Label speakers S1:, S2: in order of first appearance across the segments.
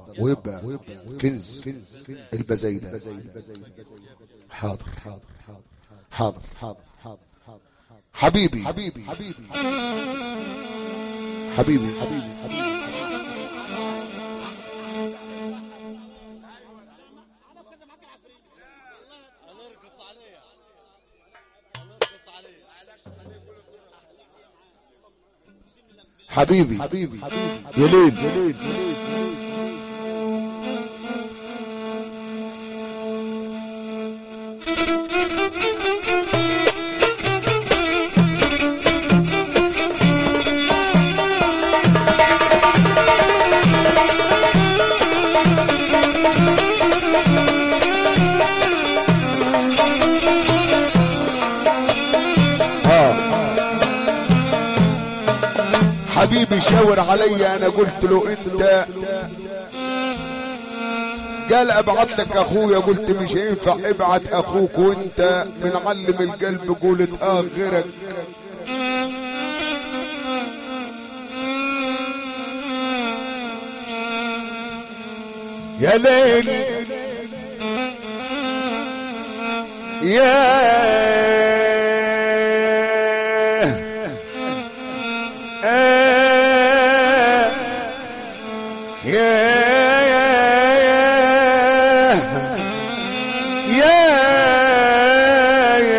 S1: ويبقى كنز البزايدة حاضر حاضر حاضر حاضر حاضر حبيبي حبيبي حبيبي حبيبي حبيبي حبيبي حبيبي حبيبي يا ليل يا ليل اه حبيبي شاور علي انا قلت له انت قال ابعت لك اخويا قلت مش هينفع ابعت اخوك وانت بنعلم القلب قولت اه غيرك يا ليل يا يا يا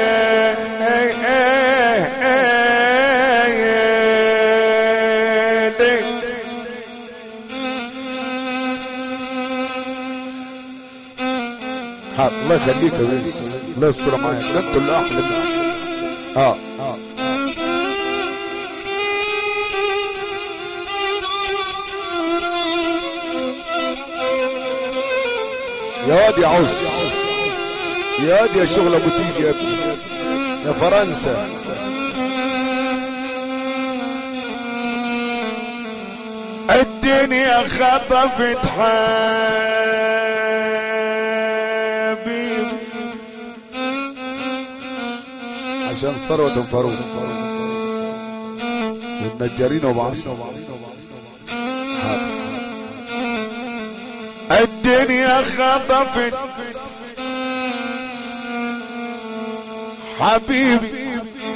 S1: الله يخليك يا ويس الله يستر معاك ده انتوا اللي احلى اه اه يا واد يا عز يا واد يا شغل ابو تيجي يا ابني يا فرنسا الدنيا خطفت حبيبي عشان ثروة فاروق والنجارين وبعصا الدنيا خطفت حبيبي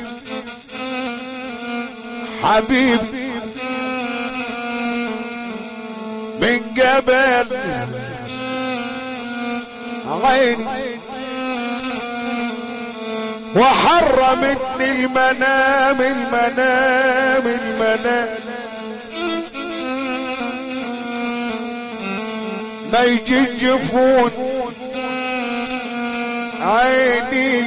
S1: حبيبي من قبل عيني وحرمتني المنام المنام المنام ما يجي جفون عيني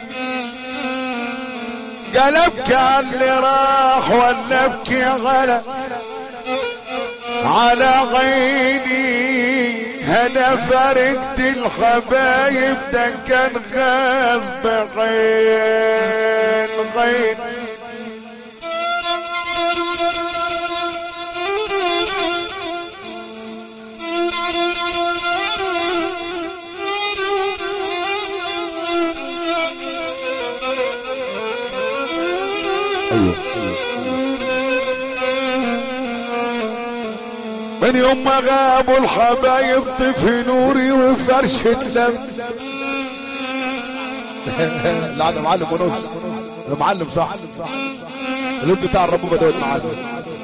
S1: قلبك على اللي راح ولا ابكي على على عيني انا فرقت الحبايب ده كان غصب غين غين من يوم ما غابوا الحبايب طفي نوري وفرشة لم لا ده معلم ونص ده معلم صح اللون بتاع الربوبة دوت معلم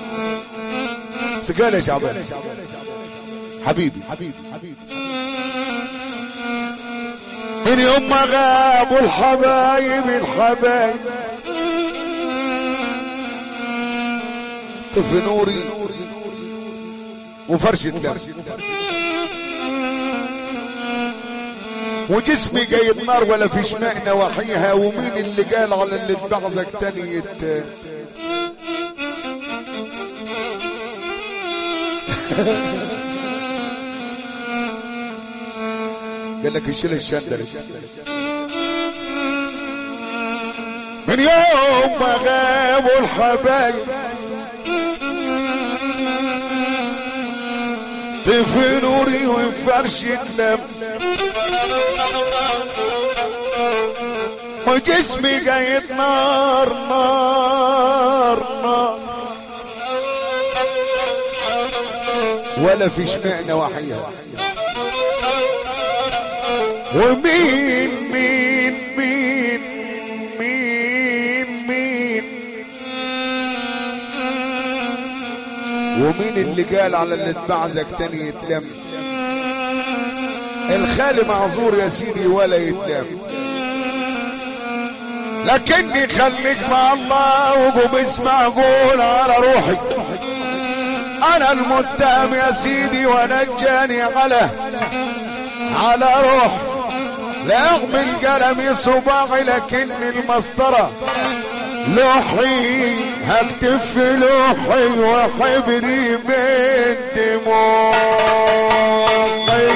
S1: سجال يا شعبان حبيبي حبيبي حبيبي من يوم ما غابوا الحبايب الحبايب طفي نوري وفرشة لم وجسمي جاي النار ولا في شماء نواحيها ومين اللي قال على اللي اتبعزك تاني يت... قال لك الشيل الشندل من يوم ما غابوا الحبايب طفي نوري وفرشة لم وجسمي جاي نار نار نار ولا في شمعنا وحيها ومين مين مين مين مين ومين اللي قال على اللي اتبعزك تاني يتلم الخالي معذور يا سيدي ولا يتلم لكني خليك مع الله وقوم اسمع قول على روحي انا المتهم يا سيدي ونجاني على على روح لا اغمي القلم صباعي لكن المسطرة لوحي هكتب في لوحي وحبري بين دموعي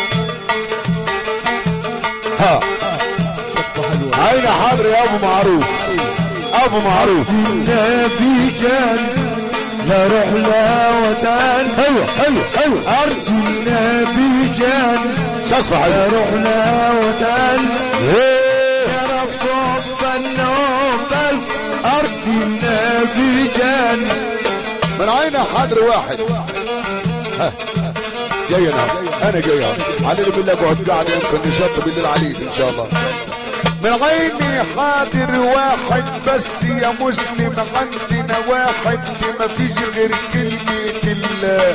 S1: ها عين حاضر يا ابو معروف ابو معروف
S2: النبي جان لا روح لا ودان
S1: حلو حلو حلو
S2: أرض النبي جان
S1: سقف
S2: لا
S1: حلو
S2: روح لا ودان
S1: إيه.
S2: يا رب رب النوبل أرض النبي جان
S1: من عين حاضر واحد ها جاي انا انا جاي أهو. علي بالله اقعد قاعد يمكن نشط بالليل عليك ان شاء الله من عيني حاضر واحد بس يا مسلم عندنا واحد ما فيش غير كلمة الله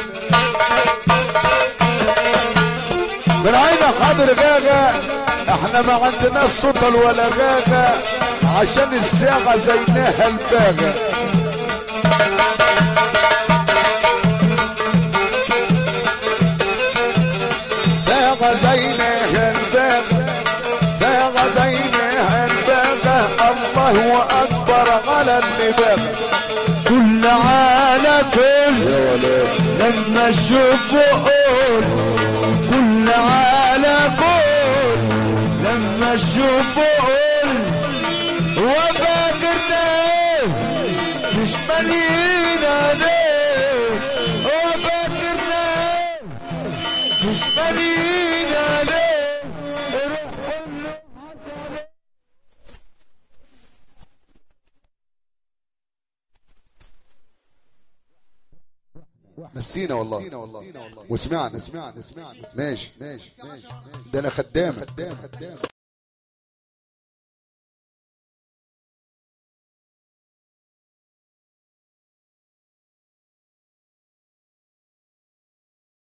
S1: من عين حاضر غاغا احنا ما عندناش سطل ولا غاغا عشان الساعة زيناها الباغا ساغة زينها الباغا ساغة زينها الباغا الله أكبر على اللي باغا
S2: كل على كل
S1: يا ولد
S2: لما اشوفه قول كل على كل لما اشوفه قول وفاكرنا مش مالين عليه وفاكرنا مش مالين عليه روح قول له
S1: مسينا والله وسمعنا ماشي ماشي ده انا خدامك